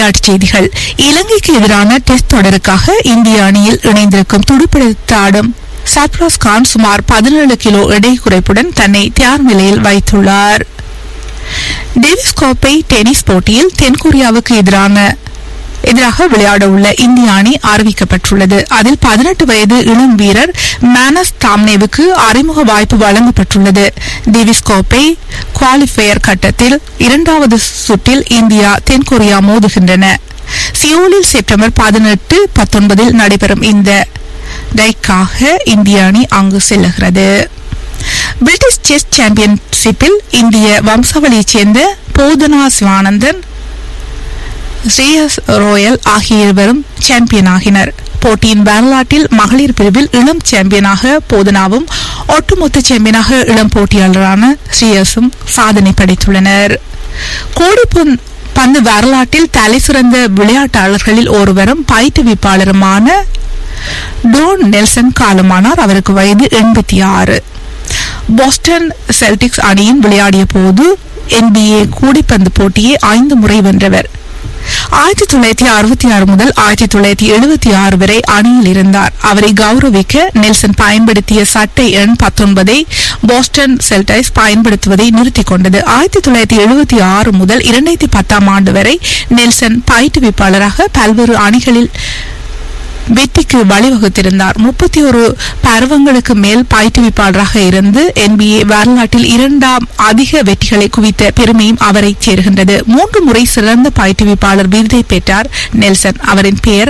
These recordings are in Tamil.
விளையாட்டுச் செய்திகள் இலங்கைக்கு எதிரான டெஸ்ட் தொடருக்காக இந்திய அணியில் இணைந்திருக்கும் துடுப்படுத்தாடும் சர்ப்ராஸ் கான் சுமார் பதினேழு கிலோ எடை குறைப்புடன் தன்னை தயார் நிலையில் வைத்துள்ளார் டேவிஸ் கோப்பை டென்னிஸ் போட்டியில் தென்கொரியாவுக்கு எதிரான எதிராக விளையாட உள்ள இந்திய அணி அறிவிக்கப்பட்டுள்ளது அதில் பதினெட்டு வயது இளம் வீரர் மேனஸ் தாம்னேவுக்கு அறிமுக வாய்ப்பு வழங்கப்பட்டுள்ளது டேவிஸ் கோப்பை குவாலிஃபயர் கட்டத்தில் இரண்டாவது சுற்றில் இந்தியா தென்கொரியா மோதுகின்றன சியோலில் செப்டம்பர் பதினெட்டு பத்தொன்பதில் நடைபெறும் இந்த டைக்காக இந்திய அணி அங்கு செல்லுகிறது பிரிட்டிஷ் செஸ் சாம்பியன்ஷிப்பில் இந்திய வம்சாவளியைச் சேர்ந்த போதனா சிவானந்தன் ஸ்ரேயஸ் ரோயல் ஆகிய இருவரும் சாம்பியன் ஆகினர் போட்டியின் வரலாற்றில் மகளிர் பிரிவில் இளம் சாம்பியனாக போதனாவும் ஒட்டுமொத்த சாம்பியனாக இளம் போட்டியாளரான ஸ்ரேயஸும் சாதனை படைத்துள்ளனர் கோடி பொன்- பந்து வரலாற்றில் தலைசிறந்த விளையாட்டாளர்களில் ஒருவரும் பயிற்றுவிப்பாளருமான டோன் நெல்சன் காலமானார் அவருக்கு வயது எண்பத்தி ஆறு போஸ்டன் செல்டிக்ஸ் அணியின் விளையாடிய போது NBA கூடைப்பந்து போட்டியை ஐந்து முறை வென்றவர் ஆயிரத்தி தொள்ளாயிரத்தி அறுபத்தி ஆறு முதல் ஆயிரத்தி தொள்ளாயிரத்தி எழுபத்தி ஆறு வரை அணியில் இருந்தார் அவரை கௌரவிக்க நெல்சன் பயன்படுத்திய சட்டை எண் பத்தொன்பதை போஸ்டன் செல்டைஸ் பயன்படுத்துவதை நிறுத்திக் கொண்டது ஆயிரத்தி தொள்ளாயிரத்தி எழுபத்தி ஆறு முதல் இரண்டாயிரத்தி பத்தாம் ஆண்டு வரை நெல்சன் பயிற்றுவிப்பாளராக பல்வேறு அணிகளில் வெற்றிக்கு வழிவகுத்திருந்தார் முப்பத்தி ஒரு பருவங்களுக்கு மேல் பயிற்றுவிப்பாளராக இருந்து NBA வரலாற்றில் இரண்டாம் அதிக வெற்றிகளை குவித்த பெருமையும் அவரை சேர்கின்றது மூன்று முறை சிறந்த பயிற்றுவிப்பாளர் விருதை பெற்றார் நெல்சன் அவரின் பெயர்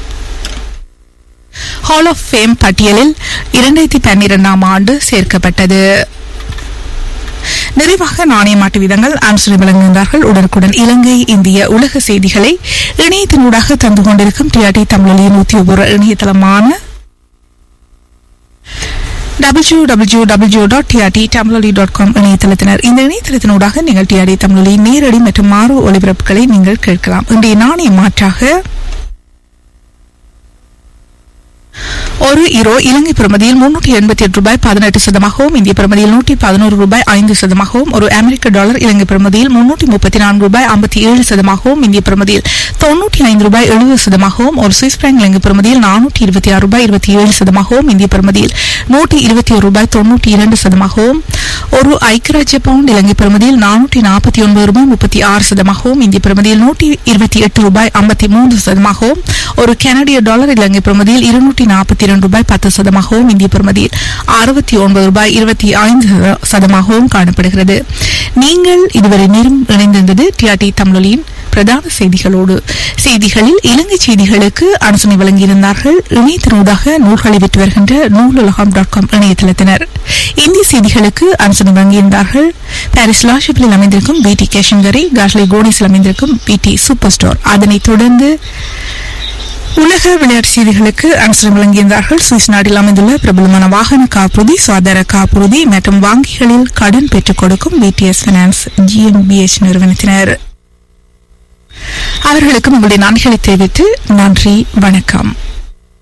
ஹால் ஆஃப் ஃபேம் பட்டியலில் இரண்டாயிரத்தி பன்னிரெண்டாம் ஆண்டு சேர்க்கப்பட்டது நிறைவாக நாணய மாட்டு விதங்கள் ஆன்சரி வழங்குகின்றார்கள் உடனுக்குடன் இலங்கை இந்திய உலக செய்திகளை இணையத்தினூடாக தந்து கொண்டிருக்கும் டிஆர்டி தமிழின் உத்தியோகபூர்வ இணையதளமான W W W dot TRT Tamiloli dot com இணையதளத்தினர் இந்த இணையதளத்தினூடாக நீங்கள் டிஆர்டி தமிழொலி நேரடி மற்றும் மாறு ஒளிபரப்புகளை நீங்கள் கேட்கலாம் இன்றைய நாணய மாற்றாக ஒரு ஈரோ இலங்கை பிரமதியில் முன்னூற்றி எண்பத்தி எட்டு ரூபாய் பதினெட்டு சதமாகவும் இந்திய பிரமதியில் நூற்றி பதினோரு ரூபாய் ஐந்து சதமாகவும் ஒரு அமெரிக்க டாலர் இலங்கை பிரமதியில் முன்னூற்றி முப்பத்தி நான்கு ரூபாய் ஐம்பத்தி ஏழு சதமாகவும் இந்திய பிரமதியில் தொன்னூற்றி ஐந்து ரூபாய் எழுபது சதமாகவும் ஒரு சுவிஸ் பிராங்க் இலங்கை பிரமதியில் நானூற்றி இருபத்தி ஆறு ரூபாய் இருபத்தி ஏழு சதமாகவும் இந்திய பிரமதியில் நூற்றி இருபத்தி ஒரு ரூபாய் தொன்னூற்றி இரண்டு சதமாகவும் ஒரு ஐக்கியராஜ்ய பவுண்ட் இலங்கை பிரமதியில் நானூற்றி நாற்பத்தி ஒன்பது ரூபாய் முப்பத்தி ஆறு சதமாகவும் இந்திய பிரமதியில் நூற்றி இருபத்தி எட்டு ரூபாய் ஐம்பத்தி மூன்று சதமாகவும் ஒரு கனடிய டாலர் இலங்கை பிரமதியில் இருநூற்றி நாற்பத்தி இரண்டு ரூபாய் பத்து சதமாகவும் இந்திய பிரமதியில் அறுபத்தி ஒன்பது ரூபாய் இருபத்தி ஐந்து சத- சதமாகவும் காணப்படுகிறது நீங்கள் இதுவரை நேரம் இணைந்திருந்தது டிஆர்டி தமிழொலியின் பிரதான செய்திகளோடு செய்திகளில் இலங்கை செய்திகளுக்கு அனுசனை வழங்கியிருந்தார்கள் இணையத்தினூடாக நூல்களை விற்று வருகின்ற நூலுலகம் டாட் காம் இணையதளத்தினர் இந்திய செய்திகளுக்கு அனுசனை வழங்கியிருந்தார்கள் பாரிஸ் லாஷிப்பில் அமைந்திருக்கும் பிடி கேஷங்கரி காஷ்லி கோனிஸில் அமைந்திருக்கும் பிடி சூப்பர் ஸ்டோர் அதனைத் தொடர்ந்து உலக விளையாட்டு செய்திகளுக்கு அனுசரம் வழங்கியிருந்தார்கள் சுவிஸ் நாட்டில் அமைந்துள்ள பிரபலமான வாகன காப்புறுதி சுகாதார காப்புறுதி மற்றும் வங்கிகளில் கடன் பெற்றுக் கொடுக்கும் பிடிஎஸ் பினான்ஸ் ஜிஎம்பிஎச் நிறுவனத்தினர் அவர்களுக்கும் உங்களுடைய நன்றிகளை தெரிவித்து நன்றி வணக்கம்